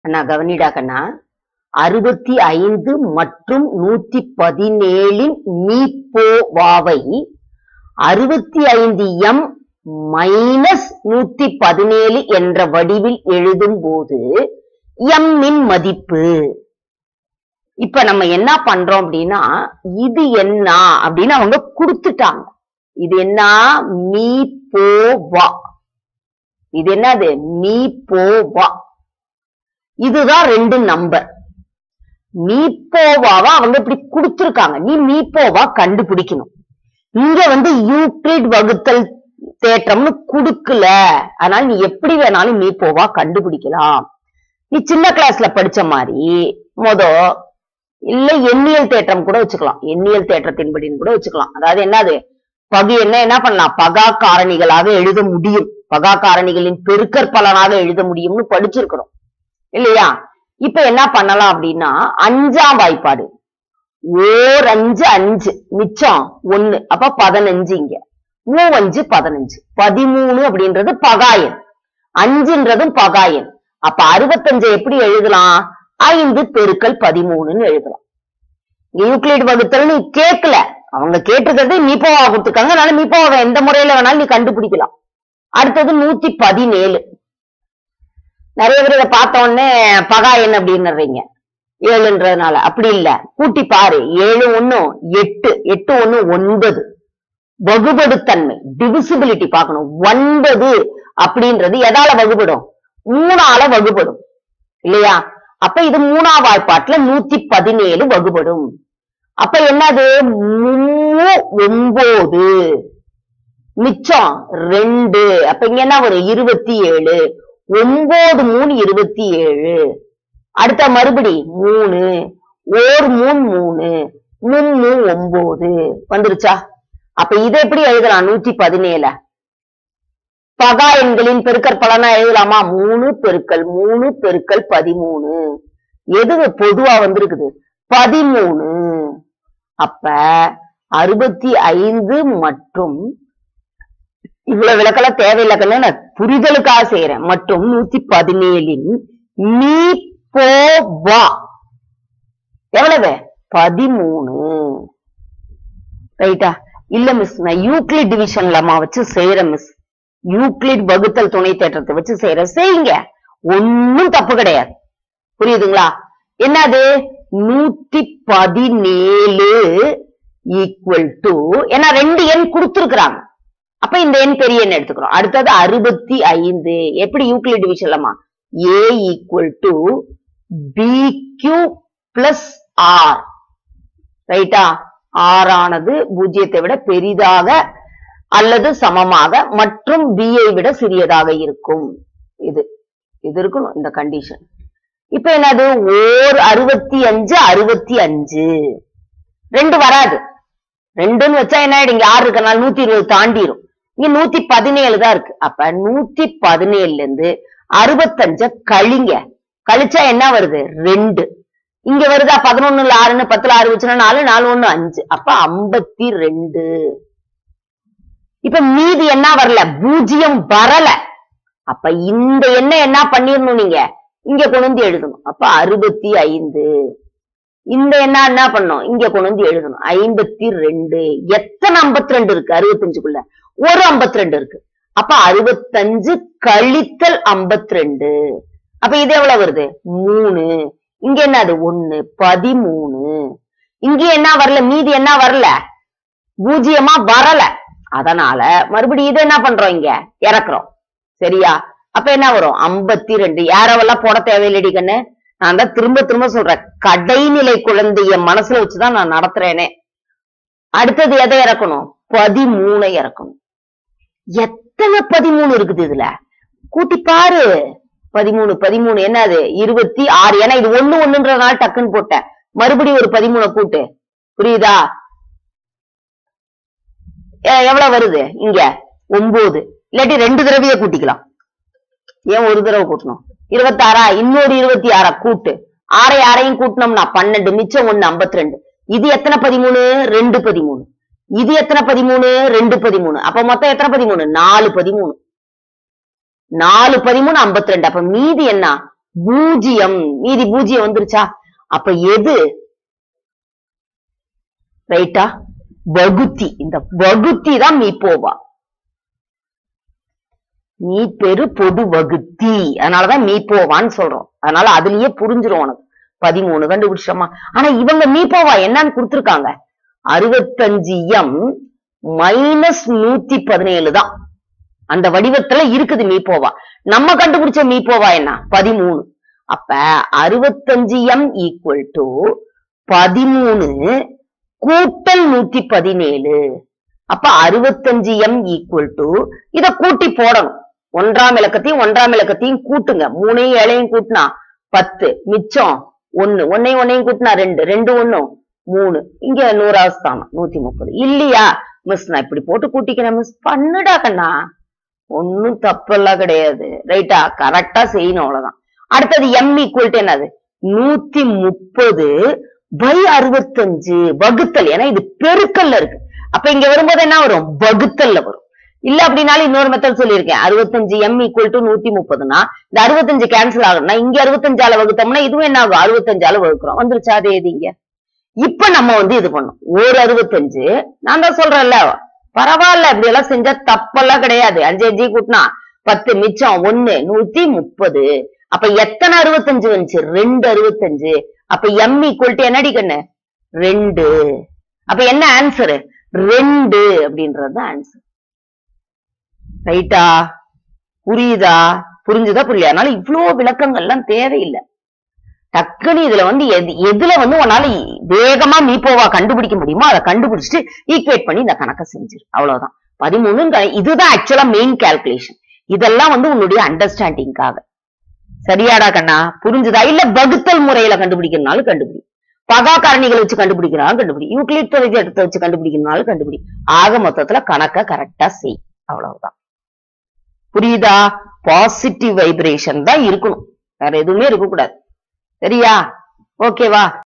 அண்ணா கவனிடா கண்ணா அறுபத்தி ஐந்து மற்றும் நூத்தி பதினேழின் மீப்போவாவை அறுபத்தி ஐந்து எம் மைனஸ் நூத்தி பதினேழு என்ற வடிவில் எழுதும் போது எம்மின் மதிப்பு இப்ப நம்ம என்ன பண்றோம் அப்படின்னா இது என்ன அப்படின்னு அவங்க கொடுத்துட்டாங்க இது என்ன மீ போ வா இது என்னது மீ போ வா இதுதான் ரெண்டு நம்பர் மீப்போவாவா அவங்க இப்படி கொடுத்திருக்காங்க நீ மீப்போவா கண்டுபிடிக்கணும் இங்க வந்து யூக்ளிட் வகுத்தல் தேற்றம்னு குடுக்கல அதனால நீ எப்படி வேணாலும் மீப்போவா கண்டுபிடிக்கலாம் நீ சின்ன கிளாஸ்ல படிச்ச மாதிரி மொத இல்ல எண்ணியல் தேற்றம் கூட வச்சுக்கலாம் எண்ணியல் தேற்றத்தின்படின்னு கூட வச்சுக்கலாம் அதாவது என்னது பகு என்ன என்ன பண்ணலாம் பகா காரணிகளாக எழுத முடியும் பகா காரணிகளின் பெருக்கற் பலனாக எழுத முடியும்னு படிச்சிருக்கிறோம் இல்லையா இப்ப என்ன பண்ணலாம் அப்படின்னா அஞ்சாம் வாய்ப்பாடு ஓர் அஞ்சு அஞ்சு மிச்சம் ஒண்ணு அப்ப பதினஞ்சு இங்க மூவஞ்சு பதினஞ்சு பதிமூணு அப்படின்றது பகாயன் அஞ்சுன்றதும் பகாயன் அப்ப அறுபத்தஞ்சு எப்படி எழுதலாம் ஐந்து பெருக்கல் பதிமூணுன்னு எழுதலாம் யூக்ளிட் வகுத்தல் நீ கேட்கல அவங்க கேட்டிருக்கிறது மீப்போவா கொடுத்துருக்காங்க அதனால மீப்போவை எந்த முறையில வேணாலும் நீ கண்டுபிடிக்கலாம் அடுத்தது நூத்தி பதினேழு நிறைய பேர் இதை பார்த்த உடனே பகாயன் அப்படின்னுறீங்க ஏழுன்றதுனால அப்படி இல்ல கூட்டி பாரு ஏழு ஒண்ணும் எட்டு எட்டு ஒண்ணு ஒன்பது வகுபடுத்தன்மை டிவிசிபிலிட்டி பார்க்கணும் ஒன்பது அப்படின்றது எதால வகுபடும் மூணால வகுபடும் இல்லையா அப்ப இது மூணா வாய்ப்பாட்டுல நூத்தி பதினேழு வகுபடும் அப்ப என்னது மூ ஒன்பது மிச்சம் ரெண்டு அப்ப இங்க என்ன வரும் இருபத்தி ஏழு ஒன்பது மூணு இருபத்தி ஏழு அடுத்த மறுபடி மூணு ஓர் மூணு மூணு மும்மூ ஒன்பது வந்துருச்சா அப்ப இதை எப்படி எழுதலாம் நூத்தி பதினேழ பகா எண்களின் பெருக்கற் பலனா எழுதலாமா மூணு பெருக்கல் மூணு பெருக்கல் பதிமூணு எது பொதுவா வந்திருக்குது பதிமூணு அப்ப அறுபத்தி ஐந்து மற்றும் இவ்வளவு விளக்கெல்லாம் தேவையில்லை கண்ணு நான் புரிதலுக்காக செய்யறேன் மற்றும் நூத்தி பதினேழின் மீ போ வா எவ்வளவு பதிமூணு ரைட்டா இல்ல மிஸ் நான் யூக்ளிட் டிவிஷன்லமா வச்சு செய்யறேன் மிஸ் யூக்ளிட் வகுத்தல் துணை தேற்றத்தை வச்சு செய்யறேன் செய்யுங்க ஒன்னும் தப்பு கிடையாது புரியுதுங்களா என்னது நூத்தி பதினேழு ஈக்குவல் டு ஏன்னா ரெண்டு எண் கொடுத்துருக்குறாங்க அப்ப இந்த எண் பெரிய எண் எடுத்துக்கிறோம் அடுத்தது அறுபத்தி ஐந்து எப்படி யூக்ளிட் டிவிஷன்லமா A equal to B Q plus R ரைட்டா ஆர் ஆனது பூஜ்ஜியத்தை விட பெரிதாக அல்லது சமமாக மற்றும் b ஐ விட சிறியதாக இருக்கும் இது இது இருக்கணும் இந்த கண்டிஷன் இப்ப என்னது ஓர் அறுபத்தி அஞ்சு அறுபத்தி அஞ்சு ரெண்டு வராது ரெண்டுன்னு வச்சா என்ன ஆயிடும் இங்க ஆறு இருக்கனால நூத்தி இருபது தாண்டிரும் இங்க நூத்தி பதினேழு தான் இருக்கு அப்ப நூத்தி பதினேழுல இருந்து அறுபத்தஞ்ச கழிங்க கழிச்சா என்ன வருது ரெண்டு இங்க வருதா பதினொன்னுல ஆறுன்னு பத்துல ஆறு வச்சுனா நாலு நாலு ஒண்ணு அஞ்சு அப்ப ஐம்பத்தி ரெண்டு இப்ப மீதி என்ன வரல பூஜ்ஜியம் வரல அப்ப இந்த எண்ணெய் என்ன பண்ணிடணும் நீங்க இங்க கொண்டு வந்து எழுதணும் அப்ப அறுபத்தி ஐந்து இந்த என்ன என்ன பண்ணும் இங்க கொண்டு வந்து எழுதணும் ஐம்பத்தி ரெண்டு எத்தனை ஐம்பத்தி ரெண்டு இருக்கு அறுபத்தஞ்சுக்குள்ள ஒரு ஐம்பத்தி ரெண்டு இருக்கு அப்ப அறுபத்தஞ்சு கழித்தல் ஐம்பத்தி ரெண்டு அப்ப இது எவ்வளவு வருது மூணு இங்க என்னது ஒண்ணு பதிமூணு இங்க என்ன வரல மீதி என்ன வரல பூஜ்ஜியமா வரல அதனால மறுபடியும் இது என்ன பண்றோம் இங்க இறக்குறோம் சரியா அப்ப என்ன வரும் ஐம்பத்தி ரெண்டு யாரவெல்லாம் போட தேவையில்லடி கண்ணு நான் தான் திரும்ப திரும்ப சொல்றேன் கடைநிலை குழந்தைய மனசுல வச்சுதான் நான் நடத்துறேனே அடுத்தது எதை இறக்கணும் பதிமூணை இறக்கணும் எத்தனை பதிமூணு இருக்குது இதுல கூட்டி பாரு பதிமூணு பதிமூணு என்னது இருபத்தி ஆறு ஏன்னா இது ஒண்ணு ஒண்ணுன்றதுனால டக்குன்னு போட்டேன் மறுபடியும் ஒரு பதிமூணை கூட்டு புரியுதா எ- எவ்வளவு வருது இங்க ஒன்பது இல்லாட்டி ரெண்டு தடவையே கூட்டிக்கலாம் ஏன் ஒரு தடவை கூட்டணும் இருபத்தாறா இன்னொரு இருபத்தி ஆறா கூட்டு ஆறை ஆறையும் கூட்டினோம்னா பன்னெண்டு மிச்சம் ஒண்ணு ஐம்பத்தி ரெண்டு இது எத்தனை பதிமூணு ரெண்டு பதிமூணு இது எத்தனை பதிமூணு ரெண்டு பதிமூணு அப்ப மொத்தம் எத்தனை பதிமூணு நாலு பதிமூணு நாலு பதிமூணு ஐம்பத்தி ரெண்டு அப்ப மீதி என்ன பூஜ்ஜியம் மீதி பூஜ்ஜியம் வந்துருச்சா அப்ப எது ரைட்டா வகுத்தி இந்த வகுத்தி தான் மீப்போவா மீப்பெரு பொது வகுத்தி அதனாலதான் மீப்போவான்னு சொல்றோம் அதனால அதுலயே புரிஞ்சிரும் உனக்கு பதிமூணு கண்டுபிடிச்சோமா ஆனா இவங்க மீப்போவா என்னன்னு கொடுத்திருக்காங்க அறுபத்தஞ்சு எம் மைனஸ் நூத்தி பதினேழு தான் அந்த வடிவத்துல இருக்குது மீப்போவா நம்ம கண்டுபிடிச்ச மீப்போவா என்ன பதிமூணு அப்ப அறுபத்தஞ்சு எம் ஈக்குவல் டு பதிமூணு கூட்டல் நூத்தி பதினேழு அப்ப அறுபத்தஞ்சு எம் ஈக்குவல் டு இத கூட்டி போடணும் ஒன்றாம் இலக்கத்தையும் ஒன்றாம் இலக்கத்தையும் கூட்டுங்க மூணையும் ஏழையும் கூட்டினா பத்து மிச்சம் ஒண்ணு ஒன்னையும் ஒன்னையும் கூட்டினா ரெண்டு ரெண்டு ஒண்ணும் மூணு இங்க நூறாவது ஸ்தானம் நூத்தி முப்பது இல்லையா மிஸ் நான் இப்படி போட்டு கூட்டிக்கிறேன் மிஸ் பண்ணுடா கண்ணா ஒன்னும் தப்பெல்லாம் கிடையாது ரைட்டா கரெக்டா செய்யணும் அவ்வளவுதான் அடுத்தது எம் ஈக்குவல் என்னது நூத்தி முப்பது பை அறுபத்தஞ்சு வகுத்தல் ஏன்னா இது பெருக்கல்ல இருக்கு அப்ப இங்க வரும்போது என்ன வரும் வகுத்தல்ல வரும் இல்ல அப்படின்னாலும் இன்னொரு மெத்தட் சொல்லியிருக்கேன் அறுபத்தஞ்சு எம் ஈக்குவல் டு நூத்தி முப்பதுனா இந்த அறுபத்தஞ்சு கேன்சல் ஆகும்னா இங்க அறுபத்தஞ்சால வகுத்தோம்னா இதுவும் என்ன ஆகும் அறுபத்தஞ்சால வகுக்கிறோம் வந்துருச்சா அதே இது இங்க இப்ப நம்ம வந்து இது பண்ணோம் ஒரு அறுபத்தஞ்சு நான் தான் சொல்றேன்ல பரவாயில்ல இப்படி எல்லாம் செஞ்சா தப்பெல்லாம் கிடையாது அஞ்சு அஞ்சு கூட்டினா பத்து மிச்சம் ஒண்ணு நூத்தி முப்பது அப்ப எத்தனை அறுபத்தஞ்சு வந்துச்சு ரெண்டு அறுபத்தஞ்சு அப்ப எம் ஈக்குவல் டு என்னடி கண்ணு ரெண்டு அப்ப என்ன ஆன்சரு ரெண்டு அப்படின்றது ஆன்சர் ரைட்டா புரியுதா புரிஞ்சுதா புரியல அதனால இவ்வளவு விளக்கங்கள்லாம் தேவையில்லை டக்குன்னு இதுல வந்து எது எதுல வந்து உன்னால வேகமா மீப்போவா கண்டுபிடிக்க முடியுமோ அதை கண்டுபிடிச்சிட்டு ஈக்குவேட் பண்ணி இந்த கணக்கை செஞ்சிரு அவ்வளவுதான் பதிமூணு இதுதான் ஆக்சுவலா மெயின் கால்குலேஷன் இதெல்லாம் வந்து உன்னுடைய அண்டர்ஸ்டாண்டிங்காக சரியாடா கண்ணா புரிஞ்சுதா இல்ல வகுத்தல் முறையில கண்டுபிடிக்கிறதுனாலும் கண்டுபிடி பகா காரணிகளை வச்சு கண்டுபிடிக்கிறாலும் கண்டுபிடி யூக்ளிட் எடுத்து வச்சு கண்டுபிடிக்கிறதுனாலும் கண்டுபிடி ஆக மொத்தத்துல கணக்க கரெக்டா செய் அவ்வளவுதான் புரியுதா பாசிட்டிவ் வைப்ரேஷன் தான் இருக்கணும் வேற எதுவுமே இருக்கக்கூடாது சரியா ஓகேவா